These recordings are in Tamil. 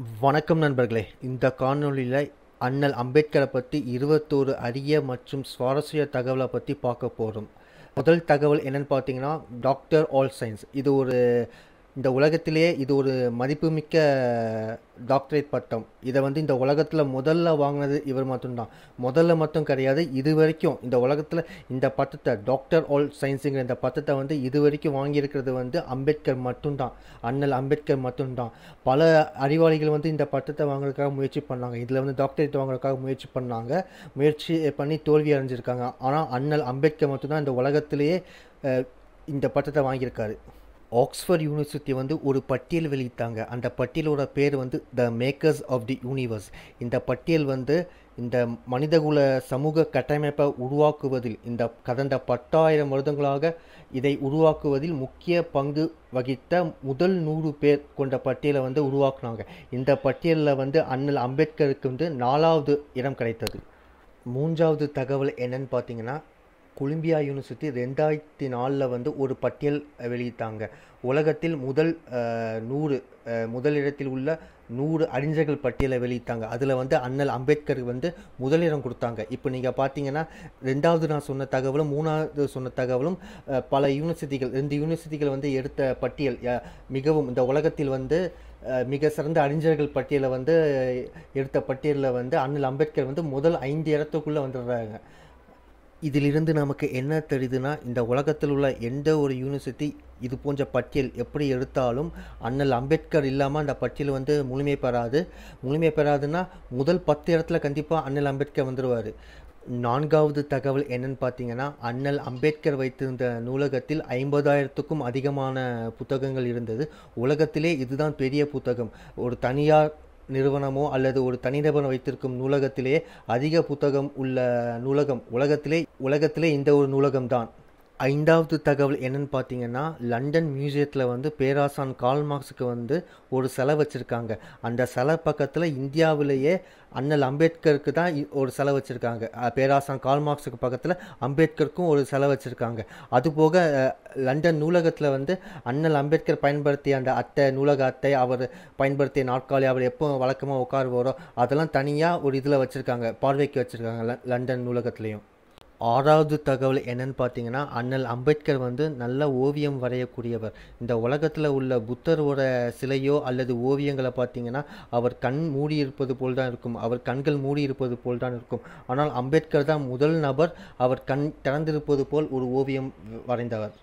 வணக்கம் நண்பர்களே இந்த காணொளியில் அண்ணல் அம்பேத்கரை பற்றி இருபத்தோரு அரிய மற்றும் சுவாரஸ்ய தகவலை பற்றி பார்க்க போகிறோம் முதல் தகவல் என்னன்னு பார்த்தீங்கன்னா டாக்டர் ஆல் சயின்ஸ் இது ஒரு இந்த உலகத்திலேயே இது ஒரு மதிப்புமிக்க டாக்டரேட் பட்டம் இதை வந்து இந்த உலகத்தில் முதல்ல வாங்கினது இவர் மட்டும்தான் முதல்ல மட்டும் கிடையாது இது வரைக்கும் இந்த உலகத்தில் இந்த பட்டத்தை டாக்டர் ஆல் சயின்ஸுங்கிற இந்த பட்டத்தை வந்து இது வரைக்கும் வாங்கியிருக்கிறது வந்து அம்பேத்கர் மட்டும்தான் அண்ணல் அம்பேத்கர் மட்டும்தான் பல அறிவாளிகள் வந்து இந்த பட்டத்தை வாங்குறதுக்காக முயற்சி பண்ணாங்க இதில் வந்து டாக்டரேட் வாங்குறதுக்காக முயற்சி பண்ணாங்க முயற்சி பண்ணி தோல்வி அடைஞ்சிருக்காங்க ஆனால் அண்ணல் அம்பேத்கர் மட்டும்தான் இந்த உலகத்திலேயே அஹ், இந்த பட்டத்தை வாங்கியிருக்காரு ஆக்ஸ்ஃபோர்ட் யூனிவர்சிட்டி வந்து ஒரு பட்டியல் வெளியிட்டாங்க அந்த பட்டியலோட பேர் வந்து the makers of the universe இந்த பட்டியல் வந்து இந்த மனிதகுல சமூக கட்டமைப்பை உருவாக்குவதில் இந்த கடந்த பத்தாயிரம் வருடங்களாக இதை உருவாக்குவதில் முக்கிய பங்கு வகித்த முதல் நூறு பேர் கொண்ட பட்டியலை வந்து உருவாக்குனாங்க இந்த பட்டியலில் வந்து அண்ணல் அம்பேத்கருக்கு வந்து நாலாவது இடம் கிடைத்தது மூன்றாவது தகவல் என்னன்னு பார்த்தீங்கன்னா கொலம்பியா யூனிவர்சிட்டி ரெண்டாயிரத்தி நாலில் வந்து ஒரு பட்டியல் வெளியிட்டாங்க உலகத்தில் முதல் அஹ், நூறு அஹ், முதல் இடத்தில் உள்ள நூறு அறிஞர்கள் பட்டியலை வெளியிட்டாங்க அதில் வந்து அண்ணல் அம்பேத்கர் வந்து முதலிடம் கொடுத்தாங்க இப்போ நீங்கள் பார்த்தீங்கன்னா ரெண்டாவது நான் சொன்ன தகவலும் மூணாவது சொன்ன தகவலும் அஹ், பல யூனிவர்சிட்டிகள் ரெண்டு யூனிவர்சிட்டிகள் வந்து எடுத்த பட்டியல் அஹ், மிகவும் இந்த உலகத்தில் வந்து அஹ், மிக சிறந்த அறிஞர்கள் பட்டியலை வந்து எடுத்த பட்டியலில் வந்து அண்ணல் அம்பேத்கர் வந்து முதல் ஐந்து இடத்துக்குள்ளே வந்துடுறாங்க இதிலிருந்து நமக்கு என்ன தெரியுதுன்னா இந்த உலகத்தில் உள்ள எந்த ஒரு யூனிவர்சிட்டி இது போன்ற பட்டியல் எப்படி எடுத்தாலும் அண்ணல் அம்பேத்கர் இல்லாமல் அந்த பட்டியல் வந்து முழுமை பெறாது முழுமை பெறாதுன்னா முதல் பத்து இடத்துல கண்டிப்பாக அண்ணல் அம்பேத்கர் வந்துடுவார் நான்காவது தகவல் என்னன்னு பார்த்தீங்கன்னா அண்ணல் அம்பேத்கர் வைத்திருந்த நூலகத்தில் ஐம்பதாயிரத்துக்கும் அதிகமான புத்தகங்கள் இருந்தது உலகத்திலே இதுதான் பெரிய புத்தகம் ஒரு தனியார் நிறுவனமோ அல்லது ஒரு தனிநபர் வைத்திருக்கும் நூலகத்திலே அதிக புத்தகம் உள்ள நூலகம் உலகத்திலே உலகத்திலே இந்த ஒரு நூலகம்தான் ஐந்தாவது தகவல் என்னன்னு பார்த்தீங்கன்னா லண்டன் மியூசியத்தில் வந்து பேராசான் கால் மார்க்ஸுக்கு வந்து ஒரு சிலை வச்சுருக்காங்க அந்த சிலை பக்கத்தில் இந்தியாவிலேயே அண்ணல் அம்பேத்கருக்கு தான் இ- ஒரு சிலை வச்சுருக்காங்க பேராசான் கால் மார்க்ஸுக்கு பக்கத்தில் அம்பேத்கருக்கும் ஒரு சிலை வச்சுருக்காங்க அதுபோக அஹ், லண்டன் நூலகத்தில் வந்து அண்ணல் அம்பேத்கர் பயன்படுத்திய அந்த அட்டை நூலக அட்டை அவர் பயன்படுத்திய நாற்காலி அவர் எப்போ வழக்கமாக உட்காருவாரோ அதெல்லாம் தனியாக ஒரு இதில் வச்சுருக்காங்க பார்வைக்கு வச்சுருக்காங்க லண்டன் நூலகத்துலேயும் ஆறாவது தகவல் என்னன்னு பார்த்தீங்கன்னா அண்ணல் அம்பேத்கர் வந்து நல்ல ஓவியம் வரையக்கூடியவர் இந்த உலகத்தில் உள்ள புத்தரோட சிலையோ அல்லது ஓவியங்களை பார்த்தீங்கன்னா அவர் கண் மூடி இருப்பது போல் தான் இருக்கும் அவர் கண்கள் மூடி இருப்பது போல் தான் இருக்கும் ஆனால் அம்பேத்கர் தான் முதல் நபர் அவர் கண் திறந்திருப்பது போல் ஒரு ஓவியம் வரைந்தவர்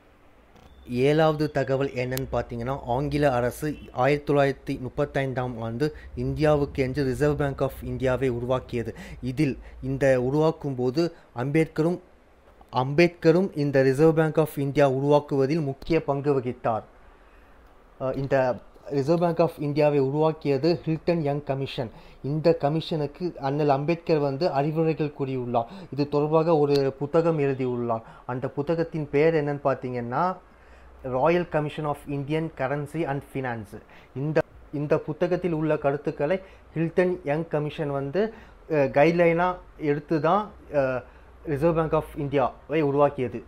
ஏழாவது தகவல் என்னன்னு பார்த்தீங்கன்னா ஆங்கில அரசு ஆயிரத்தி தொள்ளாயிரத்தி முப்பத்தைந்தாம் ஆண்டு இந்தியாவுக்கு என்று ரிசர்வ் பேங்க் ஆஃப் இந்தியாவை உருவாக்கியது இதில் இந்த உருவாக்கும் போது அம்பேத்கரும் அம்பேத்கரும் இந்த ரிசர்வ் பேங்க் ஆஃப் இந்தியா உருவாக்குவதில் முக்கிய பங்கு வகித்தார் அஹ் இந்த ரிசர்வ் பேங்க் ஆஃப் இந்தியாவை உருவாக்கியது ஹில்டன் யங் கமிஷன் இந்த கமிஷனுக்கு அண்ணல் அம்பேத்கர் வந்து அறிவுரைகள் கூறியுள்ளார் இது தொடர்பாக ஒரு புத்தகம் எழுதியுள்ளார் அந்த புத்தகத்தின் பெயர் என்னன்னு பார்த்தீங்கன்னா royal commission of Indian currency and finance இந்த இந்த புத்தகத்தில் உள்ள கருத்துக்களை ஹில்டன் யங் கமிஷன் வந்து கைட்லைனாக எடுத்து தான் ரிசர்வ் பேங்க் ஆஃப் இந்தியாவை உருவாக்கியது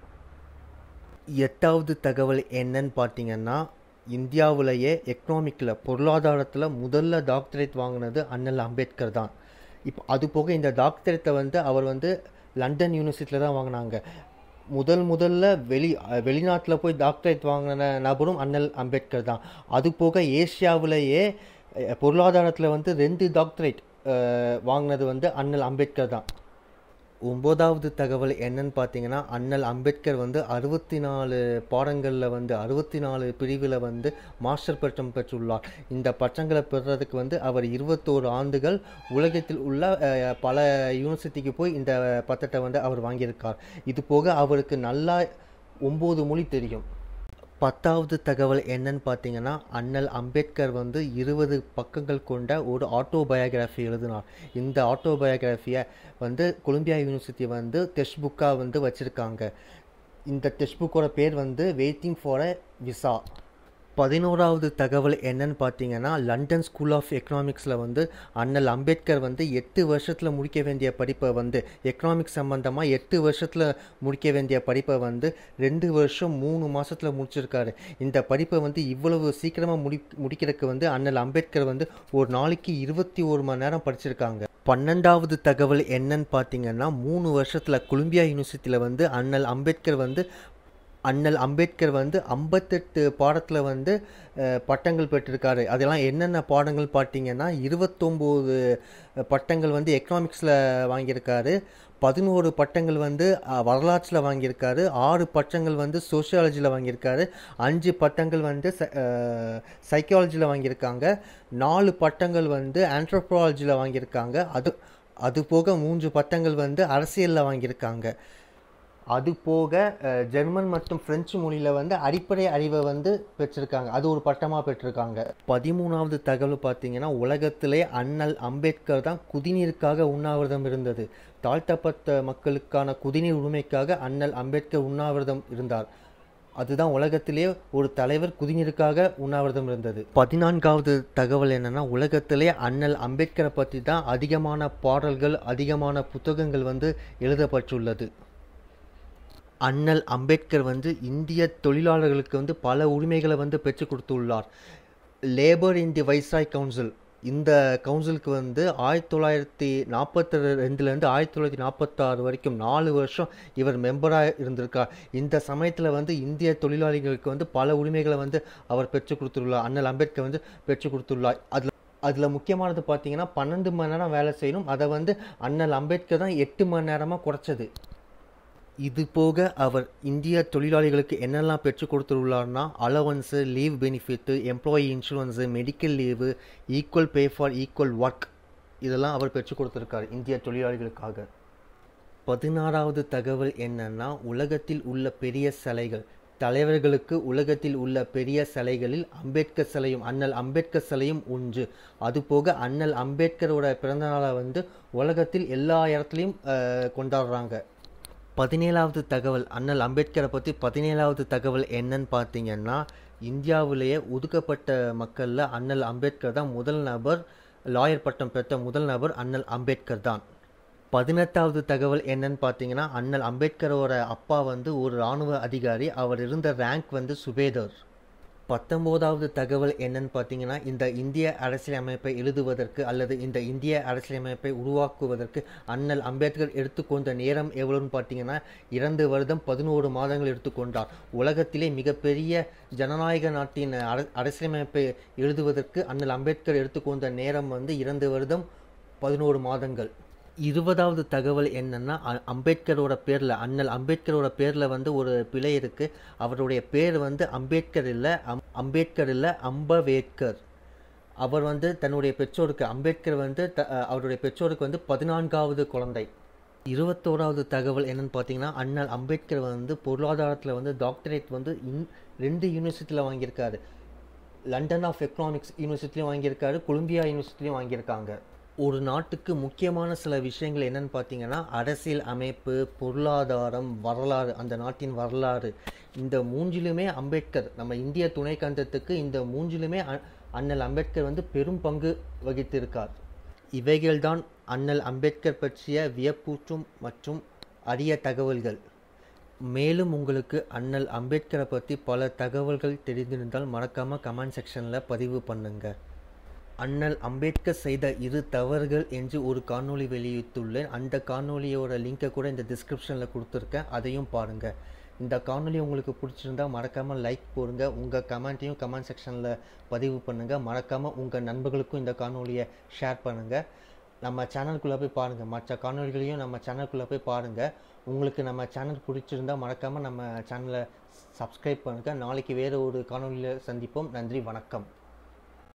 எட்டாவது தகவல் என்னன்னு பார்த்தீங்கன்னா இந்தியாவிலேயே எக்கனாமிக்கில் பொருளாதாரத்தில் முதல்ல டாக்டரேட் வாங்கினது அண்ணல் அம்பேத்கர் தான் இப்போ அது போக இந்த டாக்டரேட்டை வந்து அவர் வந்து லண்டன் யூனிவர்சிட்டியில் தான் வாங்கினாங்க முதல் முதல்ல வெளி வெளிநாட்டில் போய் டாக்டரேட் வாங்கின நபரும் அண்ணல் அம்பேத்கர் தான் அது போக ஏசியாவிலேயே பொருளாதாரத்தில் வந்து ரெண்டு டாக்டரேட் வாங்கினது வந்து அண்ணல் அம்பேத்கர் தான் ஒம்போதாவது தகவல் என்னன்னு பார்த்தீங்கன்னா அண்ணல் அம்பேத்கர் வந்து அறுபத்தி நாலு பாடங்களில் வந்து அறுபத்தி நாலு பிரிவில் வந்து மாஸ்டர் பட்டம் பெற்றுள்ளார் இந்த பட்டங்களை பெறுறதுக்கு வந்து அவர் இருபத்தோரு ஆண்டுகள் உலகத்தில் உள்ள அஹ், பல யூனிவர்சிட்டிக்கு போய் இந்த பட்டத்தை வந்து அவர் வாங்கியிருக்கார் இது போக அவருக்கு நல்லா ஒம்பது மொழி தெரியும் பத்தாவது தகவல் என்னன்னு பார்த்தீங்கன்னா அண்ணல் அம்பேத்கர் வந்து இருபது பக்கங்கள் கொண்ட ஒரு ஆட்டோபயோகிராஃபி எழுதினார் இந்த ஆட்டோபயோகிராஃபியை வந்து கொலம்பியா யூனிவர்சிட்டி வந்து டெக்ஸ்ட் புக்காக வந்து வச்சுருக்காங்க இந்த டெக்ஸ்ட் புக்கோட பேர் வந்து வெயிட்டிங் ஃபார் அ விசா பதினோராவது தகவல் என்னன்னு பார்த்தீங்கன்னா லண்டன் ஸ்கூல் ஆஃப் எக்கனாமிக்ஸில் வந்து அண்ணல் அம்பேத்கர் வந்து எட்டு வருஷத்தில் முடிக்க வேண்டிய படிப்பை வந்து எக்கனாமிக்ஸ் சம்மந்தமாக எட்டு வருஷத்தில் முடிக்க வேண்டிய படிப்பை வந்து ரெண்டு வருஷம் மூணு மாதத்தில் முடிச்சிருக்காரு இந்த படிப்பை வந்து இவ்வளவு சீக்கிரமாக முடி முடிக்கிறதுக்கு வந்து அண்ணல் அம்பேத்கர் வந்து ஒரு நாளைக்கு இருபத்தி ஒரு மணி நேரம் படிச்சிருக்காங்க பன்னெண்டாவது தகவல் என்னன்னு பார்த்தீங்கன்னா மூணு வருஷத்தில் கொலம்பியா யூனிவர்சிட்டியில் வந்து அண்ணல் அம்பேத்கர் வந்து அண்ணல் அம்பேத்கர் வந்து ஐம்பத்தெட்டு பாடத்தில் வந்து அஹ், பட்டங்கள் பெற்றிருக்காரு அதெல்லாம் என்னென்ன பாடங்கள் பார்த்தீங்கன்னா இருபத்தொம்போது பட்டங்கள் வந்து எக்கனாமிக்ஸில் வாங்கியிருக்காரு பதினோரு பட்டங்கள் வந்து அஹ், வரலாற்றில் வாங்கியிருக்காரு ஆறு பட்டங்கள் வந்து சோஷியாலஜியில் வாங்கியிருக்காரு அஞ்சு பட்டங்கள் வந்து சைக்காலஜியில் வாங்கியிருக்காங்க நாலு பட்டங்கள் வந்து ஆண்ட்ரோப்ராலஜியில் வாங்கியிருக்காங்க அது அது போக மூன்று பட்டங்கள் வந்து அரசியலில் வாங்கியிருக்காங்க அது போக அஹ், ஜெர்மன் மற்றும் பிரெஞ்சு மொழியில் வந்து அடிப்படை அறிவை வந்து பெற்றிருக்காங்க அது ஒரு பட்டமாக பெற்றிருக்காங்க பதிமூணாவது தகவல் பார்த்தீங்கன்னா உலகத்திலே அண்ணல் அம்பேத்கர் தான் குடிநீருக்காக உண்ணாவிரதம் இருந்தது தாழ்த்தப்பட்ட மக்களுக்கான குடிநீர் உரிமைக்காக அண்ணல் அம்பேத்கர் உண்ணாவிரதம் இருந்தார் அதுதான் உலகத்திலே ஒரு தலைவர் குடிநீருக்காக உண்ணாவிரதம் இருந்தது பதினான்காவது தகவல் என்னன்னா உலகத்திலே அண்ணல் அம்பேத்கரை பற்றி தான் அதிகமான பாடல்கள் அதிகமான புத்தகங்கள் வந்து எழுதப்பட்டுள்ளது அண்ணல் அம்பேத்கர் வந்து இந்திய தொழிலாளர்களுக்கு வந்து பல உரிமைகளை வந்து பெற்றுக் கொடுத்துள்ளார் labour in the viceroy council இந்த கவுன்சிலுக்கு வந்து ஆயிரத்தி தொள்ளாயிரத்தி நாற்பத்தி ரெண்டுலேருந்து ஆயிரத்தி தொள்ளாயிரத்தி நாற்பத்தாறு வரைக்கும் நாலு வருஷம் இவர் மெம்பராக இருந்திருக்கார் இந்த சமயத்தில் வந்து இந்திய தொழிலாளிகளுக்கு வந்து பல உரிமைகளை வந்து அவர் பெற்றுக் கொடுத்துள்ளார் அண்ணல் அம்பேத்கர் வந்து பெற்றுக் கொடுத்துள்ளார் அதில் அதில் முக்கியமானது பார்த்தீங்கன்னா பன்னெண்டு மணி நேரம் வேலை செய்யணும் அதை வந்து அண்ணல் அம்பேத்கர் தான் எட்டு மணி நேரமாக குறைச்சது இது போக அவர் இந்திய தொழிலாளிகளுக்கு என்னெல்லாம் பெற்றுக் கொடுத்துள்ளார்னா allowance leave benefit employee insurance medical leave equal pay for equal work இதெல்லாம் அவர் பெற்றுக் கொடுத்துருக்கார் இந்திய தொழிலாளிகளுக்காக பதினாறாவது தகவல் என்னன்னா உலகத்தில் உள்ள பெரிய சிலைகள் தலைவர்களுக்கு உலகத்தில் உள்ள பெரிய சிலைகளில் அம்பேத்கர் சிலையும் அண்ணல் அம்பேத்கர் சிலையும் ஒன்று அதுபோக அண்ணல் அம்பேத்கரோட பிறந்தநாளை வந்து உலகத்தில் எல்லா இடத்துலையும் அஹ், கொண்டாடுறாங்க பதினேழாவது தகவல் அண்ணல் அம்பேத்கரை பற்றி பதினேழாவது தகவல் என்னன்னு பார்த்தீங்கன்னா இந்தியாவிலேயே ஒதுக்கப்பட்ட மக்களில் அண்ணல் அம்பேத்கர் தான் முதல் நபர் லாயர் பட்டம் பெற்ற முதல் நபர் அண்ணல் அம்பேத்கர் தான் பதினெட்டாவது தகவல் என்னன்னு பார்த்தீங்கன்னா அண்ணல் அம்பேத்கரோட அப்பா வந்து ஒரு இராணுவ அதிகாரி அவர் இருந்த ரேங்க் வந்து சுபேதர் பத்தொம்போதாவது தகவல் என்னன்னு பார்த்தீங்கன்னா இந்த இந்திய அரசியலமைப்பை எழுதுவதற்கு அல்லது இந்த இந்திய அரசியலமைப்பை உருவாக்குவதற்கு அண்ணல் அம்பேத்கர் எடுத்துக்கொண்ட நேரம் எவ்வளோன்னு பார்த்தீங்கன்னா இரண்டு வருடம் பதினோரு மாதங்கள் எடுத்துக்கொண்டார் உலகத்திலே மிகப்பெரிய ஜனநாயக நாட்டின் அர அரசியலமைப்பை எழுதுவதற்கு அண்ணல் அம்பேத்கர் எடுத்துக்கொண்ட நேரம் வந்து இரண்டு வருடம் பதினோரு மாதங்கள் இருபதாவது தகவல் என்னன்னா அ- அம்பேத்கரோட பேரில் அண்ணல் அம்பேத்கரோட பேரில் வந்து ஒரு பிழை இருக்கு அவருடைய பேர் வந்து அம்பேத்கர் இல்லை அம் அம்பேத்கர் இல்லை அம்பவேத்கர் அவர் வந்து தன்னுடைய பெற்றோருக்கு அம்பேத்கர் வந்து த அ, அவருடைய பெற்றோருக்கு வந்து பதினான்காவது குழந்தை இருபத்தோராவது தகவல் என்னன்னு பார்த்தீங்கன்னா அண்ணல் அம்பேத்கர் வந்து பொருளாதாரத்தில் வந்து டாக்டரேட் வந்து இன் ரெண்டு யூனிவர்சிட்டியில் வாங்கியிருக்காரு லண்டன் ஆஃப் எக்கனாமிக்ஸ் யூனிவர்சிட்டிலையும் வாங்கியிருக்காரு கொலம்பியா யூனிவர்சிட்டிலையும் வாங்கியிருக்காங்க ஒரு நாட்டுக்கு முக்கியமான சில விஷயங்கள் என்னன்னு பார்த்தீங்கன்னா அரசியல் அமைப்பு பொருளாதாரம் வரலாறு அந்த நாட்டின் வரலாறு இந்த மூன்றிலுமே அம்பேத்கர் நம்ம இந்திய துணைக்கண்டத்துக்கு இந்த மூன்றிலுமே அ- அண்ணல் அம்பேத்கர் வந்து பெரும் பங்கு வகித்திருக்கார் இவைகள்தான் அண்ணல் அம்பேத்கர் பற்றிய வியப்பூற்றும் மற்றும் அரிய தகவல்கள் மேலும் உங்களுக்கு அண்ணல் அம்பேத்கரை பற்றி பல தகவல்கள் தெரிந்திருந்தால் மறக்காமல் கமெண்ட் செக்ஷனில் பதிவு பண்ணுங்க அண்ணல் அம்பேத்கர் செய்த இரு தவறுகள் என்று ஒரு காணொளி வெளியிட்டுள்ளேன் அந்த காணொளியோட லிங்கை கூட இந்த டிஸ்கிரிப்ஷனில் கொடுத்துருக்கேன் அதையும் பாருங்கள் இந்த காணொளி உங்களுக்கு பிடிச்சிருந்தா மறக்காமல் லைக் போடுங்க உங்கள் கமெண்ட்டையும் கமெண்ட் செக்ஷனில் பதிவு பண்ணுங்கள் மறக்காமல் உங்கள் நண்பர்களுக்கும் இந்த காணொளியை ஷேர் பண்ணுங்கள் நம்ம சேனலுக்குள்ளே போய் பாருங்கள் மற்ற காணொளிகளையும் நம்ம சேனலுக்குள்ளே போய் பாருங்கள் உங்களுக்கு நம்ம சேனல் பிடிச்சிருந்தா மறக்காமல் நம்ம சேனலை சப்ஸ்கிரைப் பண்ணுங்கள் நாளைக்கு வேறு ஒரு காணொளியில் சந்திப்போம் நன்றி வணக்கம்